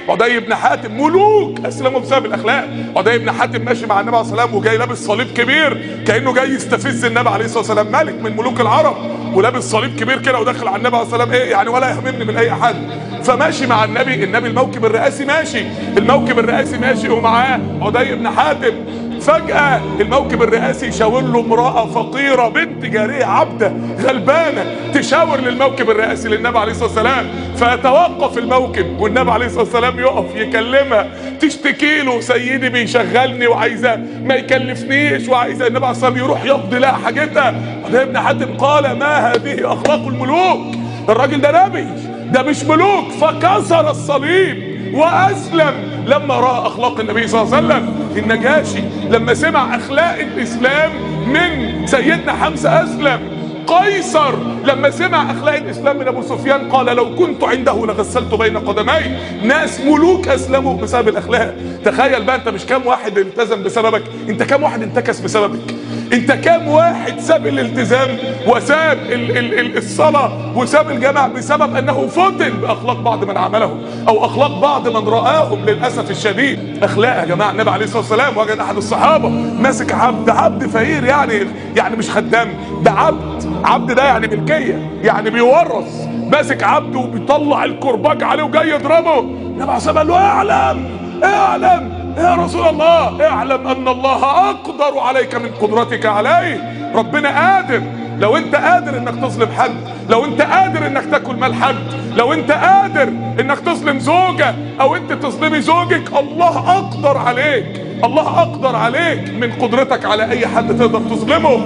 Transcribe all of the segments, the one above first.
عدي بن حاتم ملوك اسلموا بسبب الاخلاق عدي بن حاتم ماشي مع النبي عليه الصلاه والسلام وجاي لابس صليب كبير كانه جاي يستفز النبي عليه الصلاه والسلام ملك من ملوك العرب ولابس صليب كبير كده وداخل على النبي عليه الصلاه والسلام ايه يعني ولا يهمني من اي حد فماشي مع النبي النبي الموكب الرئاسي ماشي الموكب الرئاسي ماشي ومعاه عدي بن حاتم فجأة الموكب الرئاسي يشاور له امرأة فقيرة بنت جارية عبدة غلبانة تشاور للموكب الرئاسي للنبي عليه الصلاة والسلام فيتوقف الموكب والنبي عليه الصلاة والسلام يقف يكلمها تشتكي له سيدي بيشغلني وعايزة ما يكلفنيش وعايزة النبي عليه الصلاة والسلام يروح يقضي لها حاجتها عدي بن حاتم قال ما هذه أخلاق الملوك الراجل ده نبي ده مش ملوك فكسر الصليب واسلم لما راى اخلاق النبي صلى الله عليه وسلم النجاشي لما سمع اخلاق الاسلام من سيدنا حمزه اسلم قيصر لما سمع اخلاق الاسلام من ابو سفيان قال لو كنت عنده لغسلت بين قدمي ناس ملوك اسلموا بسبب الاخلاق تخيل بقى انت مش كام واحد التزم بسببك انت كام واحد انتكس بسببك انت كام واحد ساب الالتزام وساب ال ال ال الصلاة وساب الجامع بسبب انه فتن باخلاق بعض من عمله او اخلاق بعض من رآهم للاسف الشديد اخلاق يا جماعة النبي عليه الصلاة والسلام وجد احد الصحابة ماسك عبد عبد فقير يعني يعني مش خدام ده عبد عبد ده يعني ملكية يعني بيورث ماسك عبد وبيطلع الكرباج عليه وجاي يضربه النبي عليه الصلاة والسلام قال له اعلم اعلم يا رسول الله اعلم ان الله اقدر عليك من قدرتك عليه ربنا قادر لو انت قادر انك تظلم حد لو انت قادر انك تاكل مال حد لو انت قادر انك تظلم زوجة او انت تظلمي زوجك الله اقدر عليك الله اقدر عليك من قدرتك على اي حد تقدر تظلمه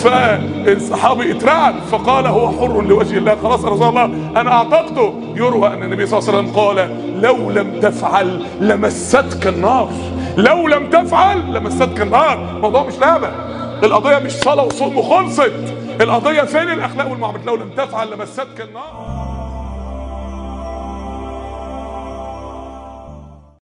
فالصحابي اترعب فقال هو حر لوجه الله خلاص يا رسول الله انا اعتقته يروى ان النبي صلى الله عليه وسلم قال لو لم تفعل لمستك النار لو لم تفعل لمستك النار الموضوع مش لعبه القضيه مش صلاه وصوم وخلصت القضيه فين الاخلاق والمعاملات لو لم تفعل لمستك النار